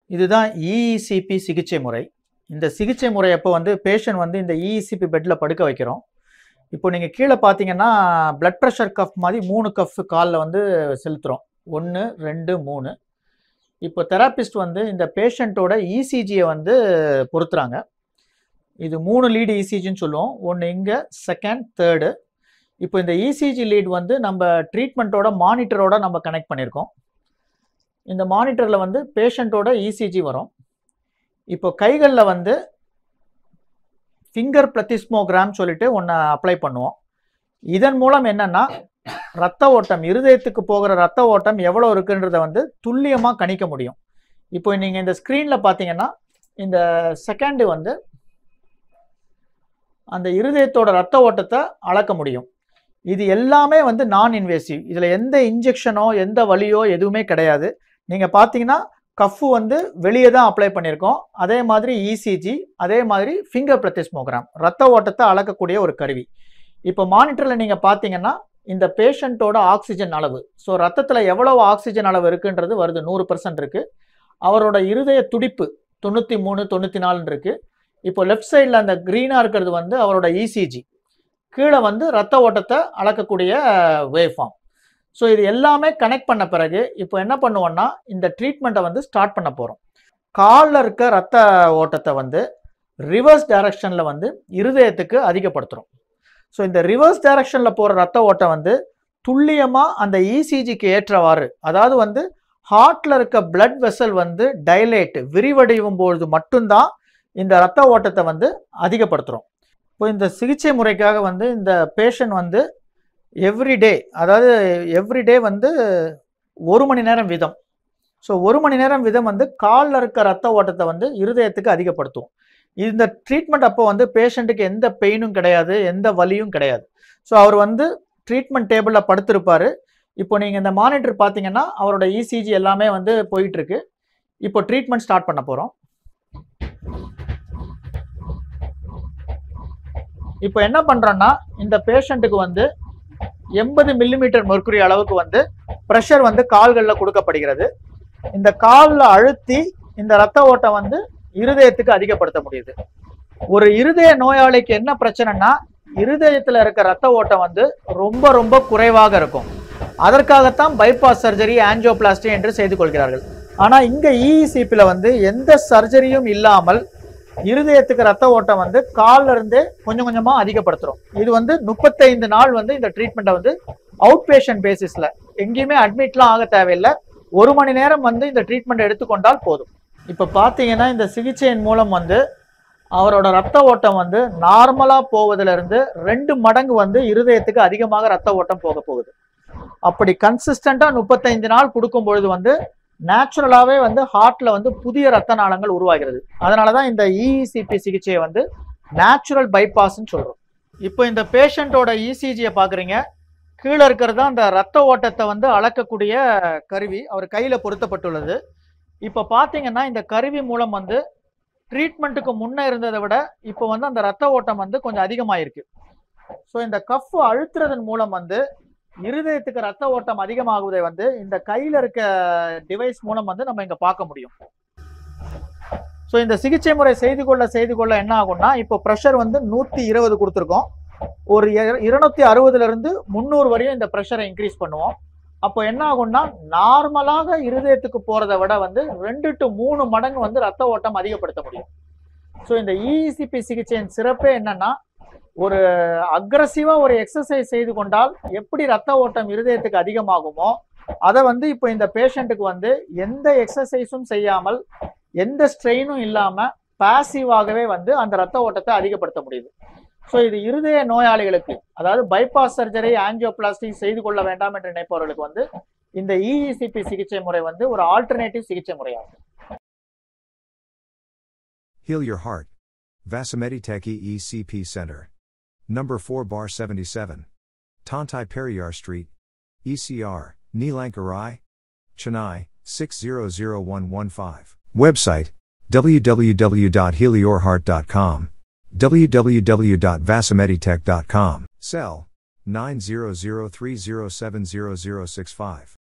இதுதான் இஇசிபி சிகிச்சை முறை இந்த சிகிச்சை முறை அப்போ வந்து பேஷண்ட் வந்து இந்த இஇசிபி பெட்டில் படுக்க வைக்கிறோம் இப்போ நீங்கள் கீழே பார்த்தீங்கன்னா பிளட் ப்ரெஷர் கஃப் மாதிரி மூணு கஃப் காலில் வந்து செலுத்துகிறோம் ஒன்று ரெண்டு மூணு இப்போ தெராபிஸ்ட் வந்து இந்த பேஷண்ட்டோட இசிஜியை வந்து பொருத்துறாங்க இது மூணு லீடு இசிஜின்னு சொல்லுவோம் ஒன்று இங்கே செகண்ட் தேர்டு இப்போ இந்த இசிஜி லீட் வந்து நம்ம ட்ரீட்மெண்ட்டோட மானிட்டரோட நம்ம கனெக்ட் பண்ணியிருக்கோம் இந்த மானிட்டரில் வந்து பேஷண்ட்டோட இசிஜி வரும் இப்போ கைகளில் வந்து ஃபிங்கர் பிளத்திஸ்மோகிராம் சொல்லிட்டு ஒன்று அப்ளை பண்ணுவோம் இதன் மூலம் என்னன்னா ரத்த ஓட்டம் இருதயத்துக்கு போகிற ரத்த ஓட்டம் எவ்வளோ இருக்குன்றத வந்து துல்லியமாக கணிக்க முடியும் இப்போ நீங்கள் இந்த ஸ்க்ரீனில் பார்த்தீங்கன்னா இந்த செகண்டு வந்து அந்த இருதயத்தோட ரத்த ஓட்டத்தை அளக்க முடியும் இது எல்லாமே வந்து நான் இன்வேசிவ் இதில் எந்த இன்ஜெக்ஷனோ எந்த வலியோ எதுவுமே கிடையாது நீங்கள் பார்த்தீங்கன்னா கஃப்பு வந்து வெளியே தான் அப்ளை பண்ணியிருக்கோம் அதே மாதிரி இசிஜி அதே மாதிரி ஃபிங்கர் பிளத்திஸ்மோகிராம் ரத்த ஓட்டத்தை அளக்கக்கூடிய ஒரு கருவி இப்போ மானிட்டரில் நீங்கள் பார்த்தீங்கன்னா இந்த பேஷண்ட்டோட ஆக்சிஜன் அளவு ஸோ ரத்தத்தில் எவ்வளவு ஆக்சிஜன் அளவு இருக்குன்றது வருது நூறு பர்சன்ட் இருக்குது அவரோட இருதய துடிப்பு தொண்ணூற்றி மூணு தொண்ணூற்றி நாலுன்னு இருக்குது இப்போ லெஃப்ட் சைடில் அந்த க்ரீனாக இருக்கிறது வந்து அவரோட இசிஜி கீழே வந்து ரத்த ஓட்டத்தை அளக்கக்கூடிய வேவ் ஃபார்ம் ஸோ இது எல்லாமே கனெக்ட் பண்ண பிறகு இப்போ என்ன பண்ணுவோம்னா இந்த ட்ரீட்மெண்ட்டை வந்து ஸ்டார்ட் பண்ண போகிறோம் காலில் இருக்க ரத்த ஓட்டத்தை வந்து ரிவர்ஸ் டைரக்ஷனில் வந்து இருதயத்துக்கு அதிகப்படுத்துகிறோம் ஸோ இந்த ரிவர்ஸ் டைரக்ஷனில் போகிற ரத்த ஓட்டம் வந்து துல்லியமாக அந்த இசிஜிக்கு ஏற்றவாறு அதாவது வந்து ஹார்ட்டில் இருக்க பிளட் வெசல் வந்து டைலேட் விரிவடையும் பொழுது மட்டும்தான் இந்த ரத்த ஓட்டத்தை வந்து அதிகப்படுத்துகிறோம் இப்போ இந்த சிகிச்சை முறைக்காக வந்து இந்த பேஷண்ட் வந்து எவ்ரிடே அதாவது எவ்ரிடே வந்து ஒரு மணி நேரம் வீதம் ஸோ ஒரு மணி நேரம் வீதம் வந்து காலில் இருக்க ரத்த ஓட்டத்தை வந்து இருதயத்துக்கு அதிகப்படுத்தும் இந்த ட்ரீட்மெண்ட் அப்போ வந்து பேஷண்ட்டுக்கு எந்த பெயினும் கிடையாது எந்த வலியும் கிடையாது ஸோ அவர் வந்து ட்ரீட்மெண்ட் டேபிளில் படுத்திருப்பார் இப்போ நீங்கள் இந்த மானிட்டர் பார்த்தீங்கன்னா அவரோட இசிஜி எல்லாமே வந்து போயிட்டுருக்கு இப்போ ட்ரீட்மெண்ட் ஸ்டார்ட் பண்ண போகிறோம் இப்போ என்ன பண்ணுறோன்னா இந்த பேஷண்ட்டுக்கு வந்து எண்பது மில்லிமீட்டர் மெர்க்குரி அளவுக்கு வந்து ப்ரெஷர் வந்து கால்களில் கொடுக்கப்படுகிறது இந்த காலில் அழுத்தி இந்த ரத்த ஓட்டம் வந்து இருதயத்துக்கு அதிகப்படுத்த முடியுது ஒரு இருதய நோயாளிக்கு என்ன பிரச்சனைனா இருதயத்தில் இருக்க ரத்த ஓட்டம் வந்து ரொம்ப ரொம்ப குறைவாக இருக்கும் அதற்காகத்தான் பைபாஸ் சர்ஜரி ஆன்ஜியோபிளாஸ்டி என்று செய்து கொள்கிறார்கள் ஆனால் இங்கே இஇசிபியில் வந்து எந்த சர்ஜரியும் இல்லாமல் இருதயத்துக்கு ரத்த ஓட்டம் வந்து கால்ல இருந்தே கொஞ்சம் கொஞ்சமா அதிகப்படுத்துறோம் இது வந்து முப்பத்தைந்து நாள் வந்து இந்த ட்ரீட்மெண்ட்டை வந்து அவுட் பேஷண்ட் பேசிஸ்ல எங்கேயுமே அட்மிட்லாம் ஆக தேவையில்லை ஒரு மணி நேரம் வந்து இந்த ட்ரீட்மெண்ட் எடுத்துக்கொண்டால் போதும் இப்போ பார்த்தீங்கன்னா இந்த சிகிச்சையின் மூலம் வந்து அவரோட ரத்த ஓட்டம் வந்து நார்மலாக போவதிலிருந்து ரெண்டு மடங்கு வந்து இருதயத்துக்கு அதிகமாக ரத்த ஓட்டம் போக போகுது அப்படி கன்சிஸ்டண்டாக முப்பத்தைந்து நாள் கொடுக்கும் பொழுது வந்து நேச்சுரலாகவே வந்து ஹார்ட்ல வந்து புதிய ரத்த நாளங்கள் உருவாகிறது அதனால தான் இந்த இஇசிபி சிகிச்சையை வந்து நேச்சுரல் பைபாஸ்ன்னு சொல்கிறோம் இப்போ இந்த பேஷண்ட்டோட இசிஜியை பார்க்குறீங்க கீழே இருக்கிறது தான் அந்த ரத்த ஓட்டத்தை வந்து அளக்கக்கூடிய கருவி அவர் கையில் பொருத்தப்பட்டுள்ளது இப்போ பார்த்தீங்கன்னா இந்த கருவி மூலம் வந்து ட்ரீட்மெண்ட்டுக்கு முன்னே இருந்ததை விட இப்போ வந்து அந்த ரத்த ஓட்டம் வந்து கொஞ்சம் அதிகமாயிருக்கு ஸோ இந்த கஃப் அழுத்துறதன் மூலம் வந்து இருதயத்துக்கு ரத்த ஓட்டம் அதிகமாகுவதை வந்து இந்த கையில் இருக்க டிவைஸ் மூலம் வந்து நம்ம இங்கே பார்க்க முடியும் ஸோ இந்த சிகிச்சை முறை செய்து கொள்ள செய்து கொள்ள என்ன ஆகும்னா இப்போ ப்ரெஷர் வந்து நூற்றி இருபது கொடுத்துருக்கோம் ஒரு இருநூத்தி அறுபதுல இருந்து முந்நூறு வரையும் இந்த ப்ரெஷரை இன்க்ரீஸ் பண்ணுவோம் அப்போ என்ன ஆகும்னா நார்மலாக இருதயத்துக்கு போறதை விட வந்து ரெண்டு டு மூணு மடங்கு வந்து ரத்த ஓட்டம் அதிகப்படுத்த முடியும் ஸோ இந்த இஇசிபி சிகிச்சையின் சிறப்பே என்னன்னா ஒரு அக்ரஸிவா ஒரு எக்ஸசைஸ் செய்து கொண்டால் எப்படி ரத்த ஓட்டம் இருதயத்துக்கு அதிகமாகுமோ அதை வந்து இப்போ இந்த பேஷண்ட்டுக்கு வந்து எந்த எக்ஸசைஸும் செய்யாமல் எந்த ஸ்ட்ரெயினும் இல்லாம பாசிவாகவே வந்து அந்த ரத்த ஓட்டத்தை அதிகப்படுத்த முடியுது ஸோ இது இருதய நோயாளிகளுக்கு அதாவது பைபாஸ் சர்ஜரி ஆன்ஜியோபிளாஸ்டி செய்து கொள்ள வேண்டாம் என்று நினைப்பவர்களுக்கு வந்து இந்த இஇசிபி சிகிச்சை முறை வந்து ஒரு ஆல்டர்னேட்டிவ் சிகிச்சை முறையாகும் Heal your heart. Vasamedi Tech EECP Center. Number 4 Bar 77. Tantai Periyar Street. ECR, Neelankarai. Chennai, 600115. Website www.healyourheart.com. www.vasameditech.com. Cell 90030700065.